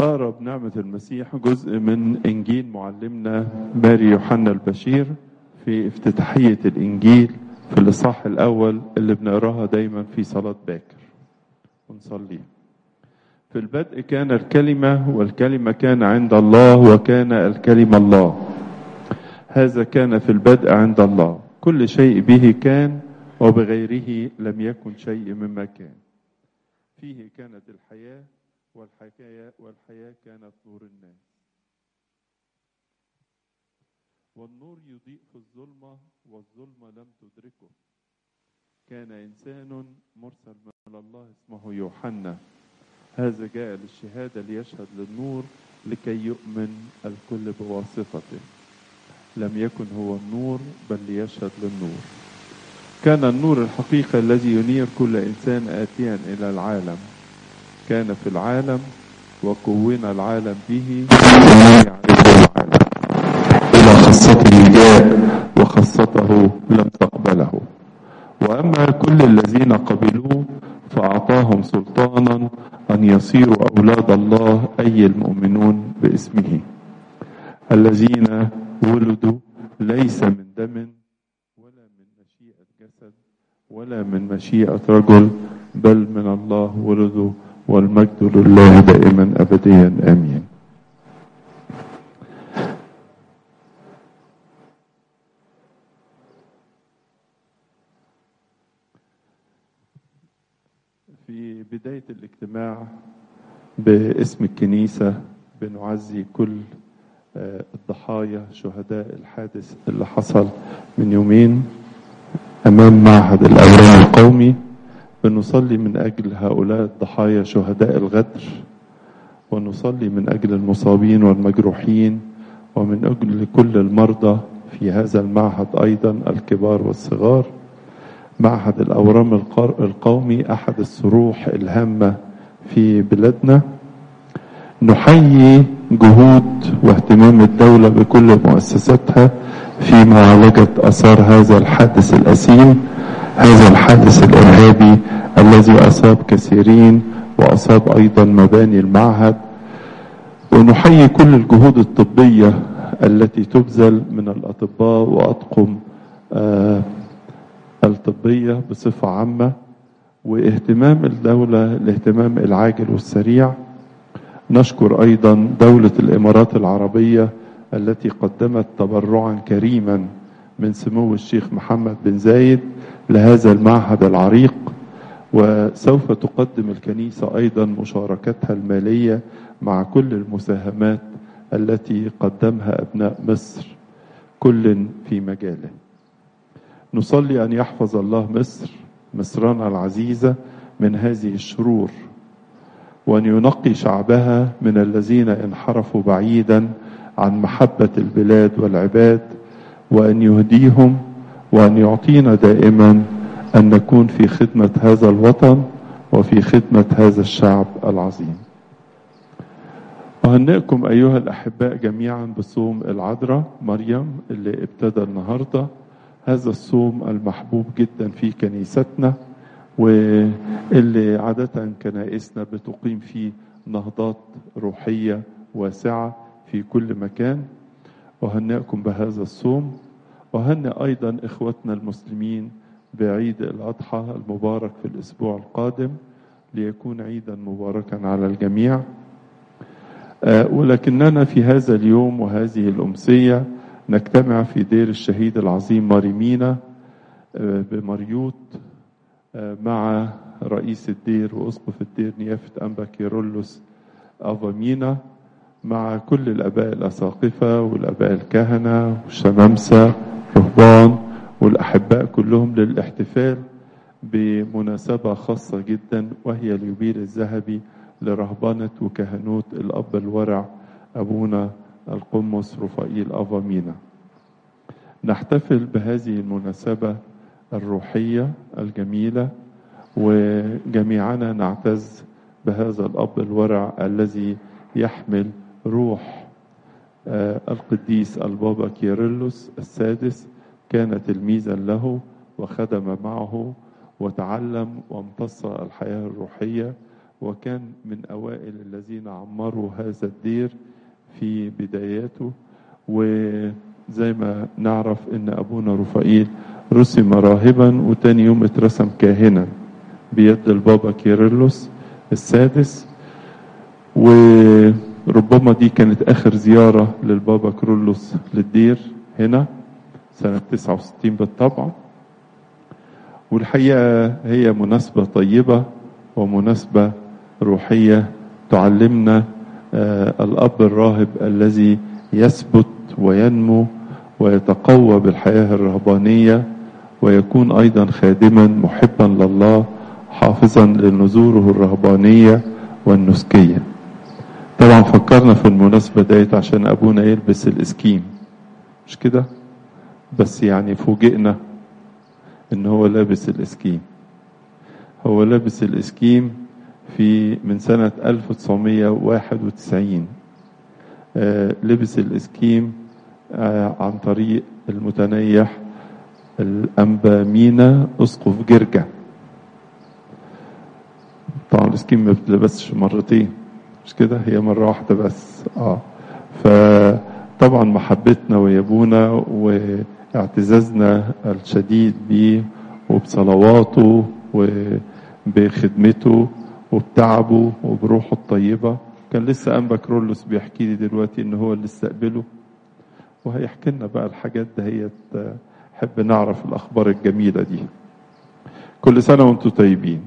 نقرأ بنعمة المسيح جزء من إنجيل معلمنا ماري يوحنا البشير في افتتاحية الإنجيل في الإصحاح الأول اللي بنقراها دايما في صلاة باكر ونصلي في البدء كان الكلمة والكلمة كان عند الله وكان الكلمة الله هذا كان في البدء عند الله كل شيء به كان وبغيره لم يكن شيء مما كان فيه كانت الحياة والحكاية والحياة كانت نور الناس والنور يضيء في الظلمة والظلمة لم تدركه كان إنسان مرسل من الله اسمه يوحنا هذا جاء للشهادة ليشهد للنور لكي يؤمن الكل بواسطته لم يكن هو النور بل ليشهد للنور كان النور الحقيقي الذي ينير كل إنسان آتيا إلى العالم كان في العالم وكون العالم به يعرفه العالم إلى خاصته جاء وخاصته لم تقبله وأما كل الذين قبلوه فأعطاهم سلطانا أن يصيروا أولاد الله أي المؤمنون باسمه الذين ولدوا ليس من دم ولا من مشيئة جسد ولا من مشيئة رجل بل من الله ولدوا والمجد لله دائما أبديا آمين في بداية الاجتماع باسم الكنيسة بنعزي كل الضحايا شهداء الحادث اللي حصل من يومين أمام معهد الأورام القومي بنصلي من أجل هؤلاء الضحايا شهداء الغدر ونصلي من أجل المصابين والمجروحين ومن أجل كل المرضى في هذا المعهد أيضا الكبار والصغار معهد الأورام القومي أحد الصروح الهامة في بلادنا نحيي جهود واهتمام الدولة بكل مؤسساتها في معالجة أثار هذا الحادث الأسيم هذا الحادث الإرهابي الذي أصاب كثيرين وأصاب أيضا مباني المعهد ونحيي كل الجهود الطبية التي تبذل من الأطباء وأطقم آه الطبية بصفة عامة واهتمام الدولة الاهتمام العاجل والسريع نشكر أيضا دولة الإمارات العربية التي قدمت تبرعا كريما من سمو الشيخ محمد بن زايد لهذا المعهد العريق وسوف تقدم الكنيسة أيضا مشاركتها المالية مع كل المساهمات التي قدمها أبناء مصر كل في مجاله نصلي أن يحفظ الله مصر مصرنا العزيزة من هذه الشرور وأن ينقي شعبها من الذين انحرفوا بعيدا عن محبة البلاد والعباد وأن يهديهم وأن يعطينا دائما أن نكون في خدمة هذا الوطن وفي خدمة هذا الشعب العظيم أهنئكم أيها الأحباء جميعا بصوم العذراء مريم اللي ابتدى النهارده هذا الصوم المحبوب جدا في كنيستنا واللي عادة كنائسنا بتقيم فيه نهضات روحية واسعة في كل مكان أهنئكم بهذا الصوم وهنئ أيضا إخوتنا المسلمين بعيد الأضحى المبارك في الأسبوع القادم ليكون عيدا مباركا على الجميع ولكننا في هذا اليوم وهذه الأمسية نجتمع في دير الشهيد العظيم ماريمينا بمريوط مع رئيس الدير وأسقف الدير نيافة أنبا كيرلس أفامينا مع كل الآباء الأساقفة والآباء الكهنة والشمامسة رهبان والأحباء كلهم للاحتفال بمناسبة خاصة جدا وهي اليوبيل الذهبي لرهبنة وكهنوت الأب الورع أبونا القمص رفائيل أفامينا نحتفل بهذه المناسبة الروحية الجميلة وجميعنا نعتز بهذا الأب الورع الذي يحمل روح القديس البابا كيرلس السادس كان تلميذا له وخدم معه وتعلم وامتص الحياة الروحية وكان من أوائل الذين عمروا هذا الدير في بداياته وزي ما نعرف ان ابونا رفائيل رسم راهبا وتاني يوم اترسم كاهنا بيد البابا كيرلس السادس وربما دي كانت اخر زيارة للبابا كيرلس للدير هنا سنة 69 بالطبع والحقيقة هي مناسبة طيبة ومناسبة روحية تعلمنا آه الأب الراهب الذي يثبت وينمو ويتقوى بالحياة الرهبانية ويكون أيضا خادما محبا لله حافظا لنذوره الرهبانية والنسكية طبعا فكرنا في المناسبة ديت عشان أبونا يلبس الإسكيم مش كده بس يعني فوجئنا إن هو لابس الإسكيم هو لابس الإسكيم في من سنة 1991 آه لبس الإسكيم آه عن طريق المتنيح الأنبا مينا أسقف جرجة طبعا الإسكيم ما بتلبسش مرتين مش كده هي مرة واحدة بس اه فطبعا محبتنا ويابونا واعتزازنا الشديد بيه وبصلواته وبخدمته وبتعبه وبروحه الطيبة كان لسه أنبا كرولوس بيحكي لي دلوقتي إن هو اللي استقبله وهيحكي لنا بقى الحاجات دهيت حب نعرف الأخبار الجميلة دي كل سنة وانتم طيبين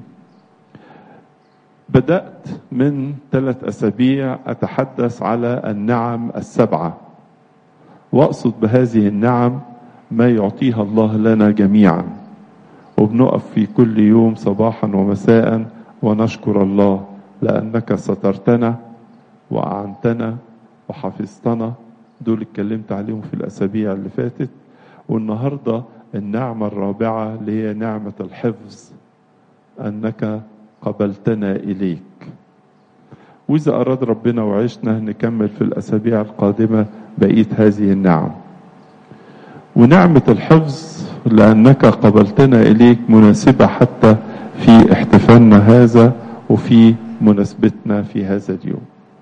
بدأت من ثلاث أسابيع أتحدث على النعم السبعة وأقصد بهذه النعم ما يعطيها الله لنا جميعا وبنقف في كل يوم صباحا ومساء ونشكر الله لأنك سترتنا وأعنتنا وحفظتنا دول اتكلمت عليهم في الأسابيع اللي فاتت والنهاردة النعمة الرابعة اللي هي نعمة الحفظ أنك قبلتنا إليك وإذا أراد ربنا وعشنا نكمل في الأسابيع القادمة بقية هذه النعم ونعمة الحفظ لأنك قبلتنا إليك مناسبة حتى في احتفالنا هذا وفي مناسبتنا في هذا اليوم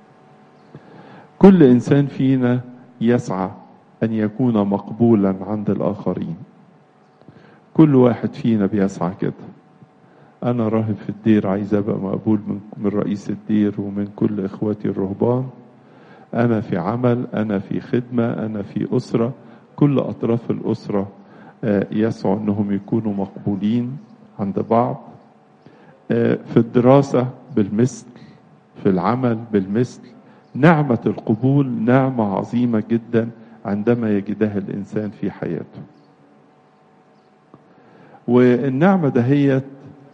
كل إنسان فينا يسعى أن يكون مقبولا عند الآخرين كل واحد فينا بيسعى كده أنا راهب في الدير عايز أبقى مقبول من, من رئيس الدير ومن كل إخواتي الرهبان أنا في عمل أنا في خدمة أنا في أسرة كل أطراف الأسرة يسعوا أنهم يكونوا مقبولين عند بعض في الدراسة بالمثل في العمل بالمثل نعمة القبول نعمة عظيمة جدا عندما يجدها الإنسان في حياته والنعمة دهيت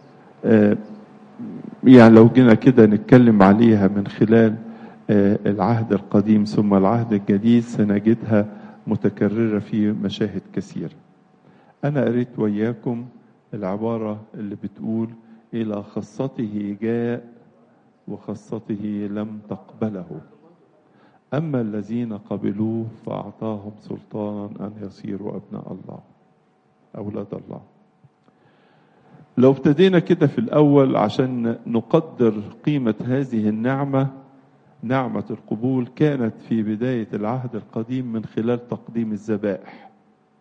يعني لو جينا كده نتكلم عليها من خلال العهد القديم ثم العهد الجديد سنجدها متكررة في مشاهد كثيرة أنا قريت وياكم العبارة اللي بتقول إلى خاصته جاء وخاصته لم تقبله أما الذين قبلوه فأعطاهم سلطانا أن يصيروا أبناء الله أولاد الله لو ابتدينا كده في الأول عشان نقدر قيمة هذه النعمة نعمة القبول كانت في بداية العهد القديم من خلال تقديم الذبائح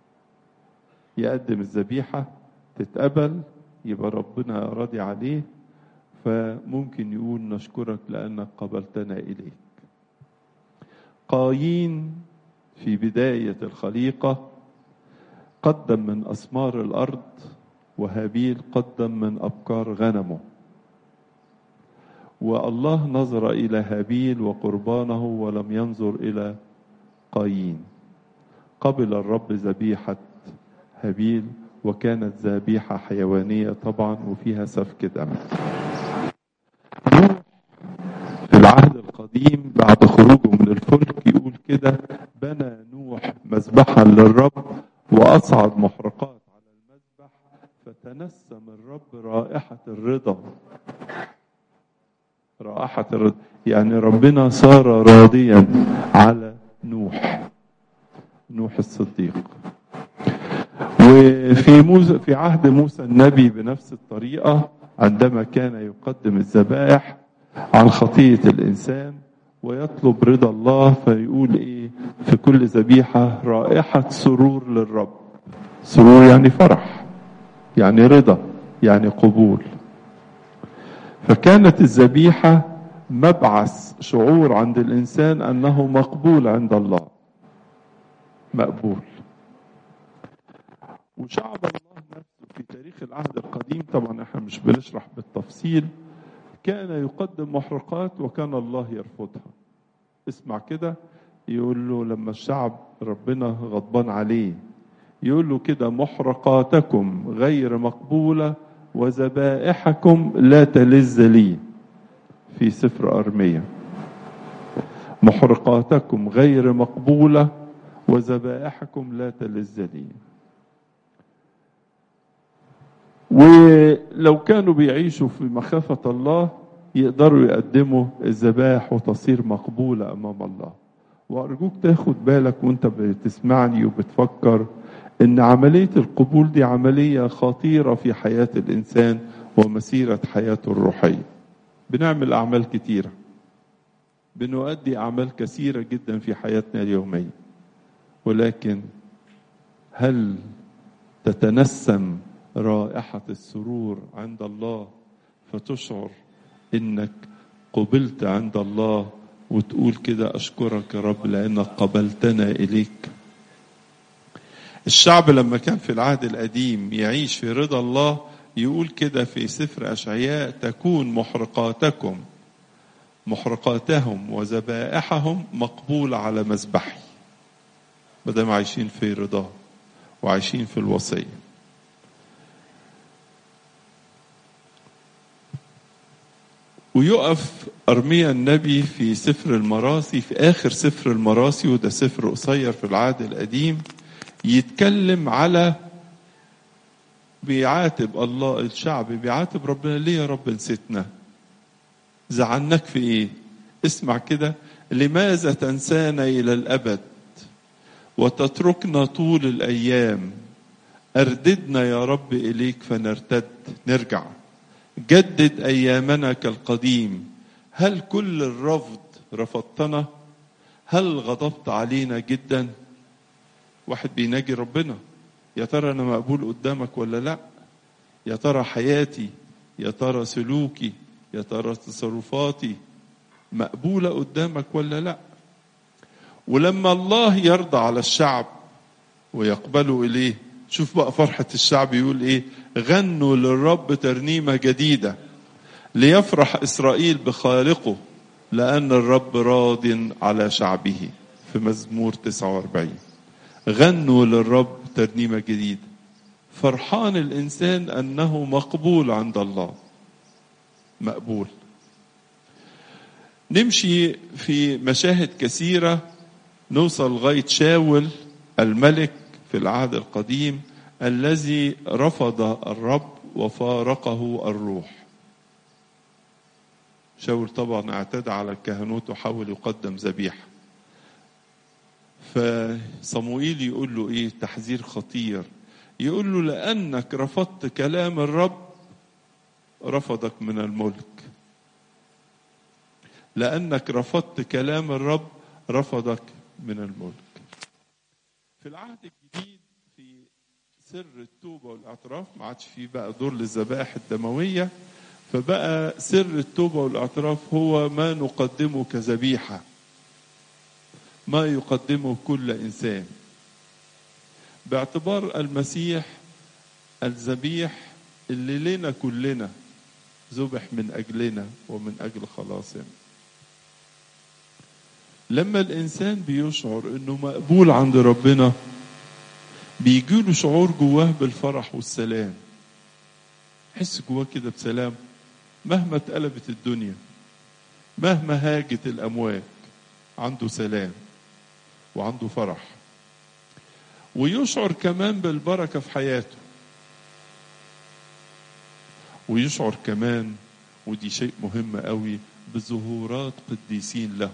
يقدم الذبيحة تتقبل يبقى ربنا راضي عليه فممكن يقول نشكرك لأنك قبلتنا إليك قايين في بداية الخليقة قدم من أثمار الأرض وهابيل قدم من أبكار غنمه والله نظر إلى هابيل وقربانه ولم ينظر إلى قايين قبل الرب ذبيحة هابيل وكانت ذبيحة حيوانية طبعا وفيها سفك دم في العهد القديم بعد خروجه من الفلك يقول كده بنى نوح مذبحا للرب وأصعد محرقات على المذبح فتنسم الرب رائحة الرضا رائحة الرضا يعني ربنا صار راضيا على نوح نوح الصديق وفي موسى في عهد موسى النبي بنفس الطريقة عندما كان يقدم الذبائح عن خطية الإنسان ويطلب رضا الله فيقول إيه في كل ذبيحة رائحة سرور للرب سرور يعني فرح يعني رضا يعني قبول فكانت الذبيحة مبعث شعور عند الإنسان أنه مقبول عند الله مقبول وشعب الله نفسه في تاريخ العهد القديم طبعا احنا مش بنشرح بالتفصيل كان يقدم محرقات وكان الله يرفضها اسمع كده يقول له لما الشعب ربنا غضبان عليه يقول له كده محرقاتكم غير مقبولة وذبائحكم لا تلذ لي في سفر أرمية محرقاتكم غير مقبولة وذبائحكم لا تلذ لي ولو كانوا بيعيشوا في مخافة الله يقدروا يقدموا الذبائح وتصير مقبولة أمام الله وأرجوك تاخد بالك وانت بتسمعني وبتفكر ان عملية القبول دي عملية خطيرة في حياة الإنسان ومسيرة حياته الروحية بنعمل أعمال كتيرة بنؤدي أعمال كثيرة جدا في حياتنا اليومية ولكن هل تتنسم رائحة السرور عند الله فتشعر انك قبلت عند الله وتقول كده اشكرك يا رب لانك قبلتنا اليك الشعب لما كان في العهد القديم يعيش في رضا الله يقول كده في سفر اشعياء تكون محرقاتكم محرقاتهم وذبائحهم مقبولة على مذبحي بدل عايشين في رضاه وعايشين في الوصيه ويقف أرميا النبي في سفر المراسي في آخر سفر المراسي وده سفر قصير في العهد القديم يتكلم على بيعاتب الله الشعب بيعاتب ربنا ليه يا رب نسيتنا زعلناك في ايه اسمع كده لماذا تنسانا الى الابد وتتركنا طول الايام ارددنا يا رب اليك فنرتد نرجع جدد ايامنا كالقديم هل كل الرفض رفضتنا هل غضبت علينا جدا واحد بيناجي ربنا يا ترى انا مقبول قدامك ولا لا يا ترى حياتي يا ترى سلوكي يا ترى تصرفاتي مقبولة قدامك ولا لا ولما الله يرضى على الشعب ويقبلوا إليه شوف بقى فرحة الشعب يقول إيه غنوا للرب ترنيمة جديدة ليفرح إسرائيل بخالقه لأن الرب راض على شعبه في مزمور 49 غنوا للرب ترنيمة جديدة فرحان الإنسان أنه مقبول عند الله مقبول نمشي في مشاهد كثيرة نوصل لغاية شاول الملك في العهد القديم الذي رفض الرب وفارقه الروح شاول طبعا اعتدى على الكهنوت وحاول يقدم ذبيحه فصموئيل يقول له ايه تحذير خطير يقول له لانك رفضت كلام الرب رفضك من الملك لانك رفضت كلام الرب رفضك من الملك في العهد الجديد في سر التوبه والاعتراف ما عادش فيه بقى دور للذبائح الدمويه فبقى سر التوبه والاعتراف هو ما نقدمه كذبيحه ما يقدمه كل انسان باعتبار المسيح الذبيح اللي لنا كلنا ذبح من اجلنا ومن اجل خلاصنا لما الانسان بيشعر انه مقبول عند ربنا بيجيله شعور جواه بالفرح والسلام حس جواه كده بسلام مهما اتقلبت الدنيا مهما هاجت الامواج عنده سلام وعنده فرح ويشعر كمان بالبركة في حياته ويشعر كمان ودي شيء مهم قوي بظهورات قديسين له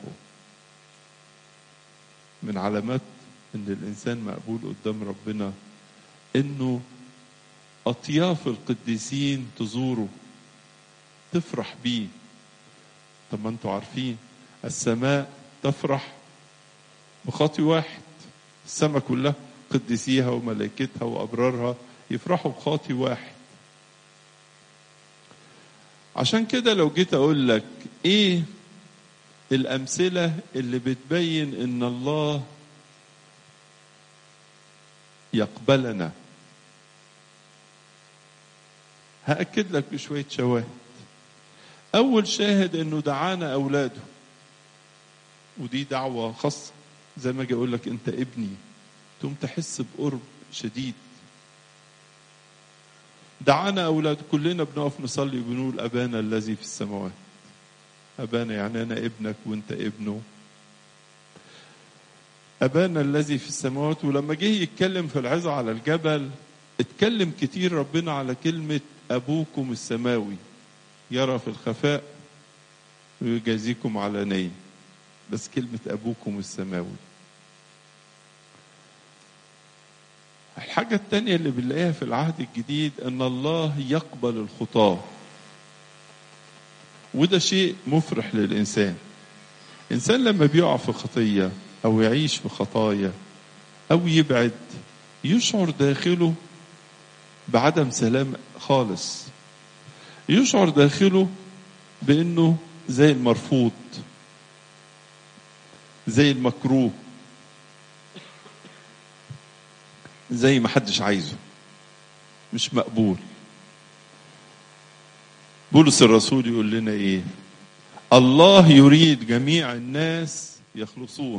من علامات ان الانسان مقبول قدام ربنا انه اطياف القديسين تزوره تفرح بيه طب ما انتوا عارفين السماء تفرح بخاطي واحد السماء كلها قديسيها وملائكتها وابرارها يفرحوا بخاطي واحد عشان كده لو جيت اقول لك ايه الامثله اللي بتبين ان الله يقبلنا هاكد لك بشويه شواهد اول شاهد انه دعانا اولاده ودي دعوه خاصه زي ما اجي اقول لك انت ابني تقوم تحس بقرب شديد دعانا اولاد كلنا بنقف نصلي وبنقول ابانا الذي في السماوات ابانا يعني انا ابنك وانت ابنه ابانا الذي في السماوات ولما جه يتكلم في العظه على الجبل اتكلم كتير ربنا على كلمه ابوكم السماوي يرى في الخفاء ويجازيكم علانيه بس كلمه ابوكم السماوي الحاجة التانية اللي بنلاقيها في العهد الجديد أن الله يقبل الخطاة وده شيء مفرح للإنسان إنسان لما بيقع في خطية أو يعيش في خطايا أو يبعد يشعر داخله بعدم سلام خالص يشعر داخله بأنه زي المرفوض زي المكروه زي ما حدش عايزه مش مقبول بولس الرسول يقول لنا ايه الله يريد جميع الناس يخلصون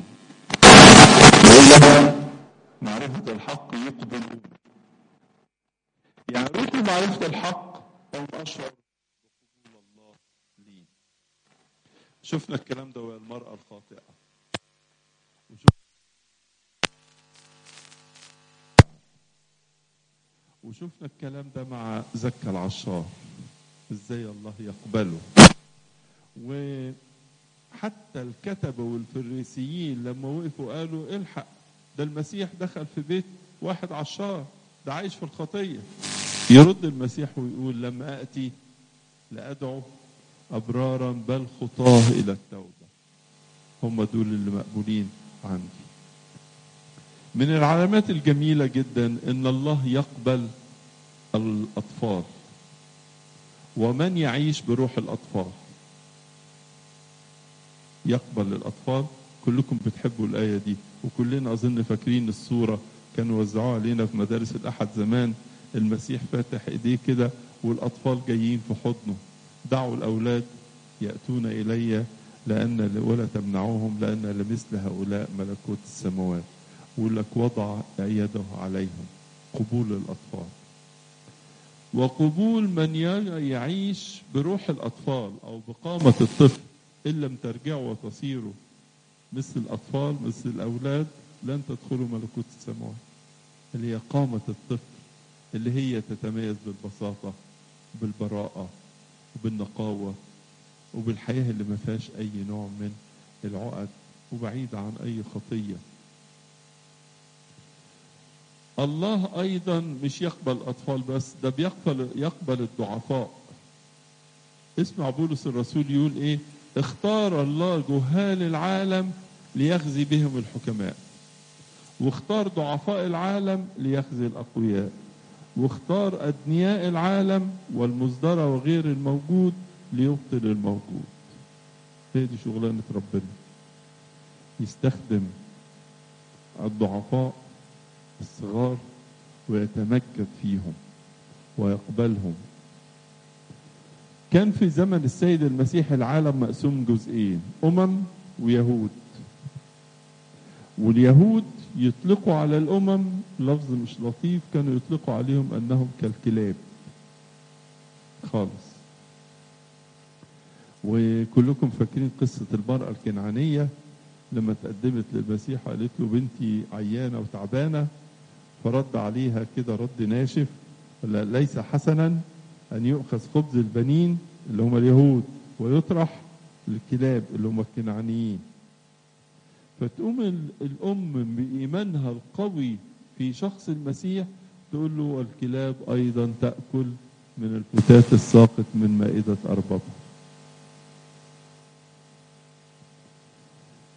معرفة الحق يقبلون يعني ركن معرفة الحق أو أشعر بقبول الله لي شفنا الكلام ده ويا المرأة الخاطئة وشفنا وشفنا الكلام ده مع زكا العشار ازاي الله يقبله وحتى الكتبة والفريسيين لما وقفوا قالوا الحق ده المسيح دخل في بيت واحد عشار ده عايش في الخطية يرد المسيح ويقول لما أتي لأدعو أبرارا بل خطاه إلى التوبة هم دول اللي مقبولين عندي من العلامات الجميلة جدا ان الله يقبل الاطفال ومن يعيش بروح الاطفال يقبل الاطفال كلكم بتحبوا الايه دي وكلنا اظن فاكرين الصوره كانوا وزعوها علينا في مدارس الاحد زمان المسيح فاتح ايديه كده والاطفال جايين في حضنه دعوا الاولاد ياتون الي لان ولا تمنعوهم لان لمثل هؤلاء ملكوت السماوات يقول لك وضع يده عليهم قبول الأطفال وقبول من يعيش بروح الأطفال أو بقامة الطفل إن لم ترجعوا وتصيروا مثل الأطفال مثل الأولاد لن تدخلوا ملكوت السماوات اللي هي قامة الطفل اللي هي تتميز بالبساطة بالبراءة وبالنقاوة وبالحياة اللي ما فيهاش أي نوع من العقد وبعيدة عن أي خطية الله ايضا مش يقبل الاطفال بس ده بيقبل يقبل الضعفاء اسمع بولس الرسول يقول ايه اختار الله جهال العالم ليخزي بهم الحكماء واختار ضعفاء العالم ليخزي الاقوياء واختار ادنياء العالم والمصدر وغير الموجود ليبطل الموجود هي دي شغلانه ربنا يستخدم الضعفاء الصغار ويتمجد فيهم ويقبلهم كان في زمن السيد المسيح العالم مقسوم جزئين أمم ويهود واليهود يطلقوا على الأمم لفظ مش لطيف كانوا يطلقوا عليهم أنهم كالكلاب خالص وكلكم فاكرين قصة المرأة الكنعانية لما تقدمت للمسيح قالت له بنتي عيانة وتعبانة فرد عليها كده رد ناشف ليس حسنا أن يؤخذ خبز البنين اللي هم اليهود ويطرح للكلاب اللي هم الكنعانيين فتقوم الأم بإيمانها القوي في شخص المسيح تقول له الكلاب أيضا تأكل من الفتات الساقط من مائدة أربابها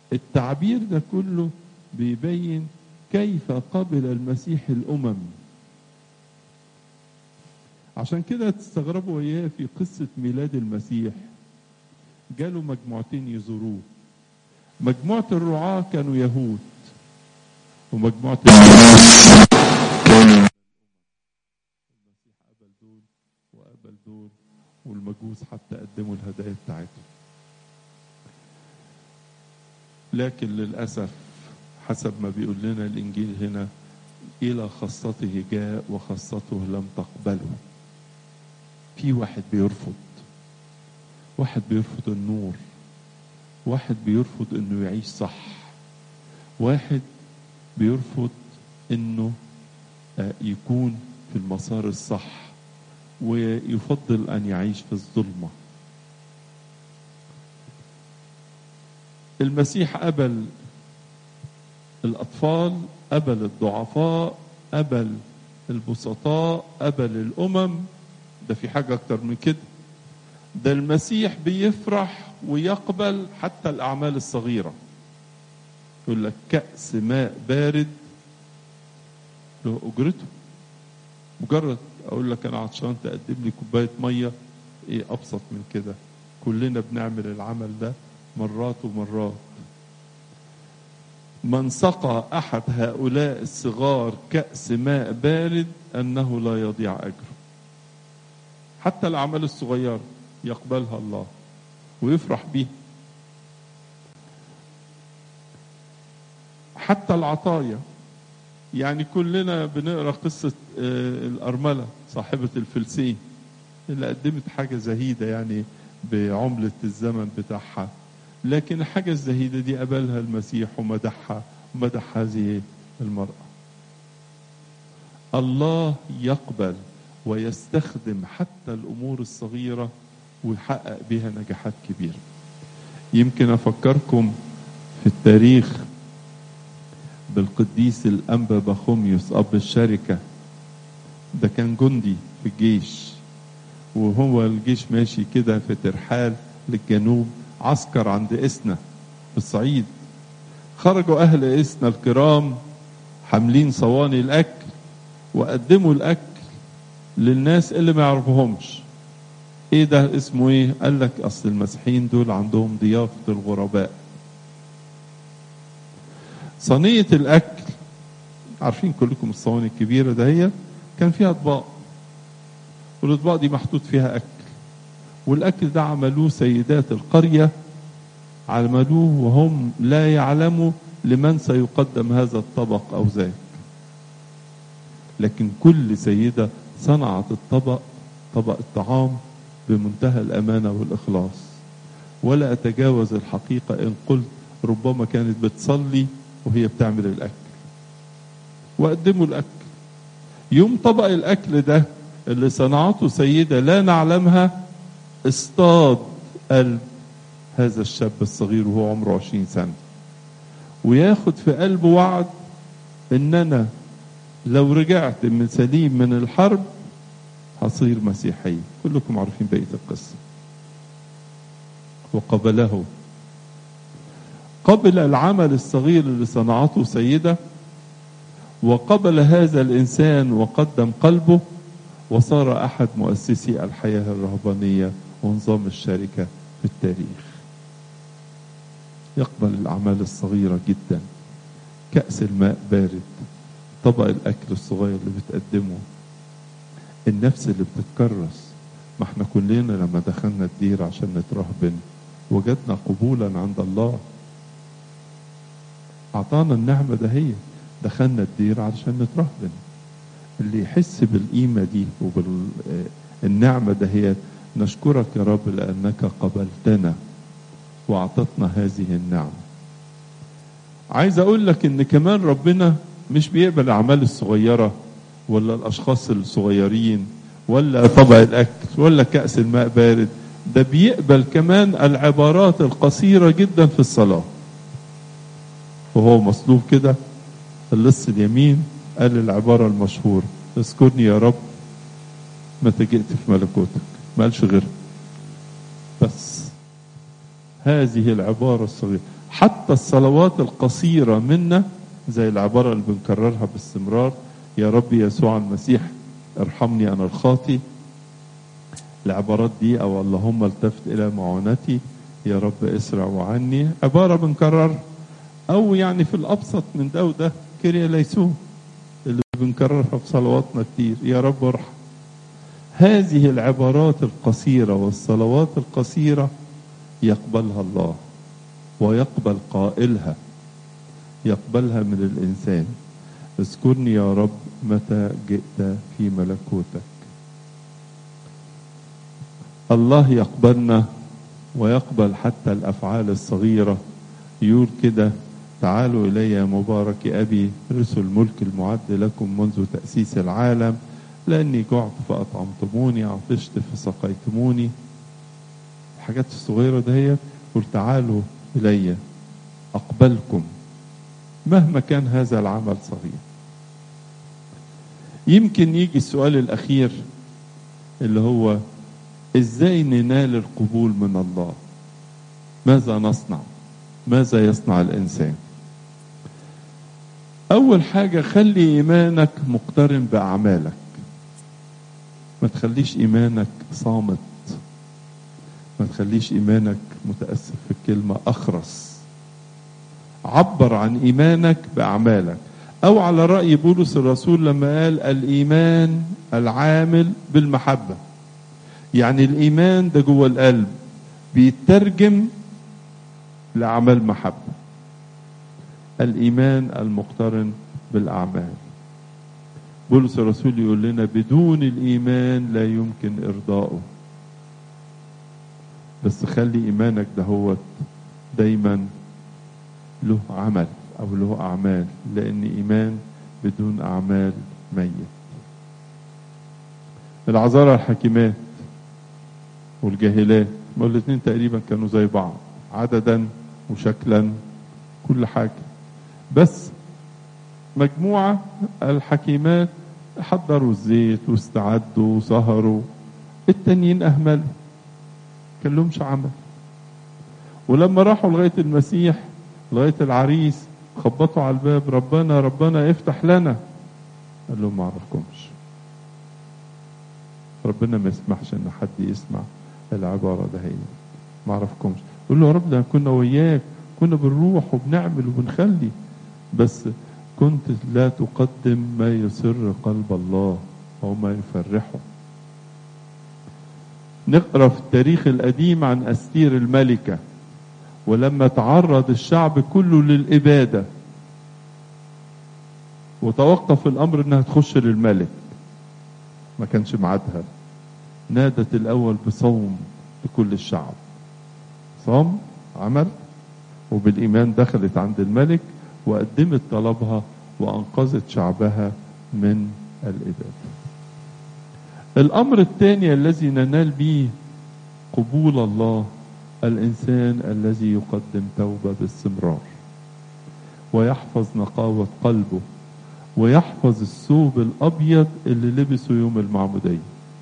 التعبير ده كله بيبين كيف قبل المسيح الأمم عشان كده تستغربوا وياه في قصة ميلاد المسيح جاله مجموعتين يزوروه مجموعة الرعاة كانوا يهود ومجموعة اليهود كانوا المسيح قبل دول وقبل دول والمجوس حتى قدموا الهدايا بتاعتهم لكن للأسف حسب ما بيقول لنا الإنجيل هنا إلى خاصته جاء وخاصته لم تقبله في واحد بيرفض واحد بيرفض النور واحد بيرفض انه يعيش صح واحد بيرفض انه يكون في المسار الصح ويفضل ان يعيش في الظلمه المسيح قبل الاطفال قبل الضعفاء قبل البسطاء قبل الامم ده في حاجه اكتر من كده ده المسيح بيفرح ويقبل حتى الاعمال الصغيره يقول لك كاس ماء بارد له اجرته مجرد اقول لك انا عطشان تقدم لي كوبايه ميه ايه ابسط من كده كلنا بنعمل العمل ده مرات ومرات من سقى احد هؤلاء الصغار كاس ماء بارد انه لا يضيع اجره حتى الاعمال الصغيره يقبلها الله ويفرح بيها حتى العطايا يعني كلنا بنقرا قصه الارمله صاحبه الفلسين اللي قدمت حاجه زهيده يعني بعمله الزمن بتاعها لكن الحاجه الزهيده دي قبلها المسيح ومدحها ومدح هذه المراه الله يقبل ويستخدم حتى الامور الصغيره ويحقق بها نجاحات كبيره يمكن افكركم في التاريخ بالقديس الانبا بخوميوس اب الشركه ده كان جندي في الجيش وهو الجيش ماشي كده في ترحال للجنوب عسكر عند اسنا في الصعيد خرجوا اهل اسنا الكرام حاملين صواني الاكل وقدموا الاكل للناس اللي ما يعرفوهمش ايه ده اسمه ايه قال لك اصل المسيحيين دول عندهم ضيافه الغرباء صينيه الاكل عارفين كلكم الصواني الكبيره ده هي كان فيها اطباق والاطباق دي محطوط فيها اكل والاكل ده عملوه سيدات القريه عملوه وهم لا يعلموا لمن سيقدم هذا الطبق او ذاك لكن كل سيده صنعت الطبق طبق الطعام بمنتهى الامانه والاخلاص ولا اتجاوز الحقيقه ان قلت ربما كانت بتصلي وهي بتعمل الاكل وقدموا الاكل يوم طبق الاكل ده اللي صنعته سيده لا نعلمها اصطاد قلب هذا الشاب الصغير وهو عمره عشرين سنه وياخد في قلبه وعد ان انا لو رجعت من سليم من الحرب هصير مسيحي كلكم عارفين بقية القصة وقبله قبل العمل الصغير اللي صنعته سيدة وقبل هذا الإنسان وقدم قلبه وصار أحد مؤسسي الحياة الرهبانية ونظام الشركة في التاريخ يقبل الأعمال الصغيرة جدا كأس الماء بارد طبق الأكل الصغير اللي بتقدمه النفس اللي بتتكرس ما احنا كلنا لما دخلنا الدير عشان نترهبن وجدنا قبولا عند الله أعطانا النعمة دهية دخلنا الدير علشان نترهبن اللي يحس بالقيمة دي وبالنعمة دهيت نشكرك يا رب لأنك قبلتنا وأعطتنا هذه النعمة عايز أقول لك إن كمان ربنا مش بيقبل الأعمال الصغيرة ولا الأشخاص الصغيرين ولا طبق الأكل ولا كأس الماء بارد ده بيقبل كمان العبارات القصيرة جدا في الصلاة وهو مصلوب كده اللص اليمين قال العبارة المشهورة اذكرني يا رب متى جئت في ملكوتك ما قالش غيرها بس هذه العبارة الصغيرة حتى الصلوات القصيرة منا زي العبارة اللي بنكررها باستمرار يا رب يسوع المسيح ارحمني أنا الخاطي العبارات دي أو اللهم التفت إلى معونتي يا رب اسرع عني عبارة بنكرر أو يعني في الأبسط من ده وده كريا ليسون اللي بنكررها في صلواتنا كتير يا رب ارحم هذه العبارات القصيرة والصلوات القصيرة يقبلها الله ويقبل قائلها يقبلها من الإنسان اذكرني يا رب متى جئت في ملكوتك الله يقبلنا ويقبل حتى الأفعال الصغيرة يقول كده تعالوا إلي يا مبارك أبي رسل الملك المعد لكم منذ تأسيس العالم لأني جعت فأطعمتموني عطشت فسقيتموني الحاجات الصغيرة دهيت قل تعالوا إلي أقبلكم مهما كان هذا العمل صغير يمكن يجي السؤال الأخير اللي هو إزاي ننال القبول من الله ماذا نصنع ماذا يصنع الإنسان أول حاجة خلي إيمانك مقترن بأعمالك ما تخليش إيمانك صامت ما تخليش إيمانك متأسف في الكلمة أخرس عبر عن إيمانك بأعمالك أو على رأي بولس الرسول لما قال الإيمان العامل بالمحبة يعني الإيمان ده جوه القلب بيترجم لأعمال محبة الإيمان المقترن بالأعمال بولس الرسول يقول لنا بدون الإيمان لا يمكن إرضائه بس خلي إيمانك دهوت دايما له عمل أو له أعمال لأن إيمان بدون أعمال ميت العذارى الحكيمات والجاهلات ما الاثنين تقريبا كانوا زي بعض عددا وشكلا كل حاجة بس مجموعة الحكيمات حضروا الزيت واستعدوا وسهروا التانيين أهملوا كان لهمش عمل ولما راحوا لغاية المسيح لغاية العريس خبطوا على الباب ربنا ربنا افتح لنا قال لهم ما اعرفكمش ربنا ما يسمحش ان حد يسمع العبارة ده هي ما اعرفكمش قول له يا رب ده كنا وياك كنا بنروح وبنعمل وبنخلي بس كنت لا تقدم ما يسر قلب الله او ما يفرحه نقرا في التاريخ القديم عن استير الملكه ولما تعرض الشعب كله للاباده وتوقف الامر انها تخش للملك ما كانش ميعادها نادت الاول بصوم لكل الشعب صام عمل وبالايمان دخلت عند الملك وقدمت طلبها وانقذت شعبها من الاباده الامر الثاني الذي ننال به قبول الله الانسان الذي يقدم توبه باستمرار ويحفظ نقاوه قلبه ويحفظ الثوب الابيض اللي لبسه يوم المعموديه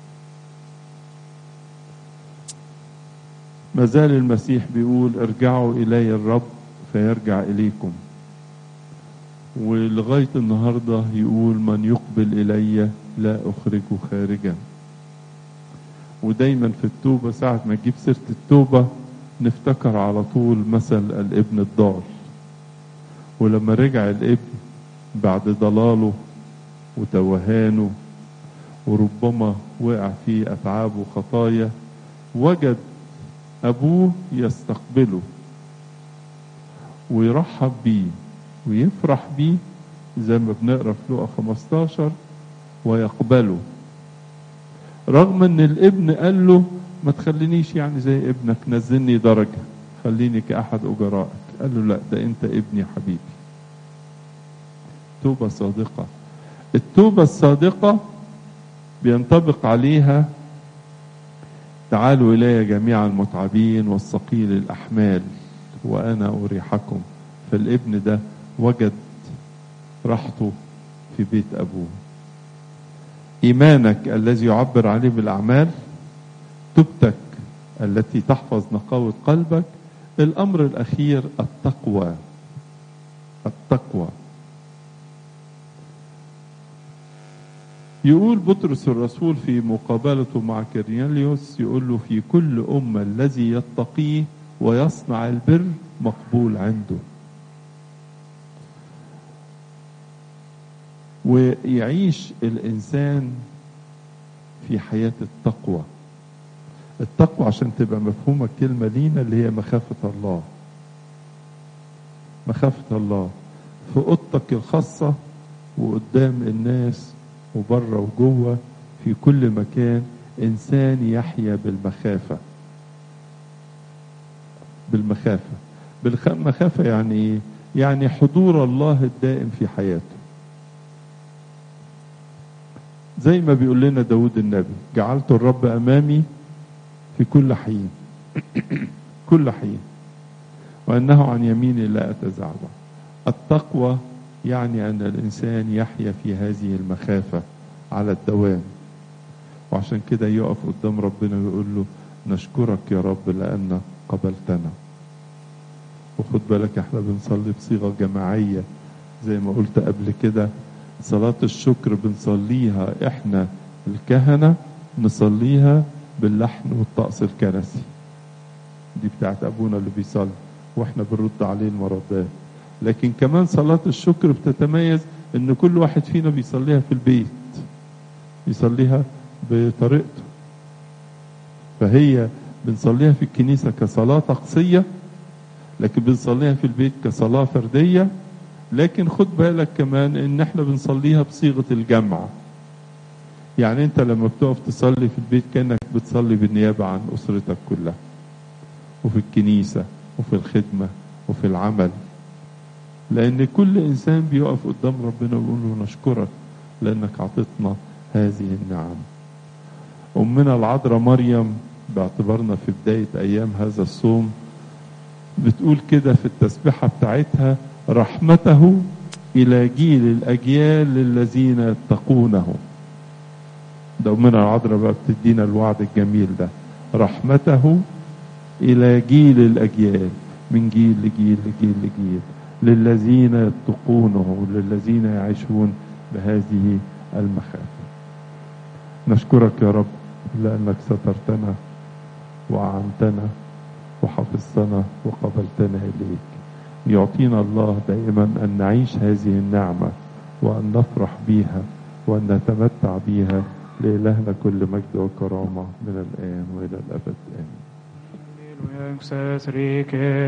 ما زال المسيح بيقول ارجعوا الي الرب فيرجع اليكم ولغايه النهارده يقول من يقبل الي لا اخرجه خارجا ودايما في التوبه ساعه ما تجيب سيره التوبه نفتكر على طول مثل الابن الضال ولما رجع الابن بعد ضلاله وتوهانه وربما وقع في اتعاب وخطايا وجد ابوه يستقبله ويرحب بيه ويفرح بيه زي ما بنقرا في لقا 15 ويقبله رغم ان الابن قال له ما تخلينيش يعني زي ابنك نزلني درجة خليني كأحد أجرائك قال له لا ده أنت ابني حبيبي توبة صادقة التوبة الصادقة بينطبق عليها تعالوا إلي جميعا المتعبين والثقيل الأحمال وأنا أريحكم فالابن ده وجد راحته في بيت أبوه إيمانك الذي يعبر عليه بالأعمال توبتك التي تحفظ نقاوة قلبك الأمر الأخير التقوى التقوى يقول بطرس الرسول في مقابلته مع كرنيليوس يقول له في كل أمة الذي يتقيه ويصنع البر مقبول عنده ويعيش الإنسان في حياة التقوى التقوى عشان تبقى مفهومة الكلمة لينا اللي هي مخافة الله مخافة الله في أوضتك الخاصة وقدام الناس وبره وجوه في كل مكان إنسان يحيا بالمخافة بالمخافة بالمخافة يعني إيه؟ يعني حضور الله الدائم في حياته زي ما بيقول لنا داود النبي جعلت الرب أمامي في كل حين كل حين وأنه عن يميني لا أتزعزع التقوى يعني أن الإنسان يحيا في هذه المخافة على الدوام وعشان كده يقف قدام ربنا ويقول له نشكرك يا رب لأنك قبلتنا وخد بالك احنا بنصلي بصيغة جماعية زي ما قلت قبل كده صلاة الشكر بنصليها احنا الكهنة نصليها باللحن والطقس الكنسي دي بتاعت ابونا اللي بيصلي واحنا بنرد عليه المردات لكن كمان صلاة الشكر بتتميز ان كل واحد فينا بيصليها في البيت يصليها بطريقته فهي بنصليها في الكنيسة كصلاة طقسية لكن بنصليها في البيت كصلاة فردية لكن خد بالك كمان ان احنا بنصليها بصيغة الجمع يعني انت لما بتقف تصلي في البيت كأنك بتصلي بالنيابة عن أسرتك كلها وفي الكنيسة وفي الخدمة وفي العمل لأن كل إنسان بيقف قدام ربنا ويقول له نشكرك لأنك عطتنا هذه النعم أمنا العذراء مريم باعتبارنا في بداية أيام هذا الصوم بتقول كده في التسبيحة بتاعتها رحمته إلى جيل الأجيال الذين يتقونه ده أمنا العذراء بقى بتدينا الوعد الجميل ده رحمته إلى جيل الأجيال من جيل لجيل لجيل لجيل للذين يتقونه للذين يعيشون بهذه المخافة نشكرك يا رب لأنك سترتنا وأعنتنا وحفظتنا وقبلتنا إليك يعطينا الله دائما أن نعيش هذه النعمة وأن نفرح بها وأن نتمتع بها لإلهنا كل مجد وكرامة من الآن وإلى الأبد آمين Hallelujah, says Rike.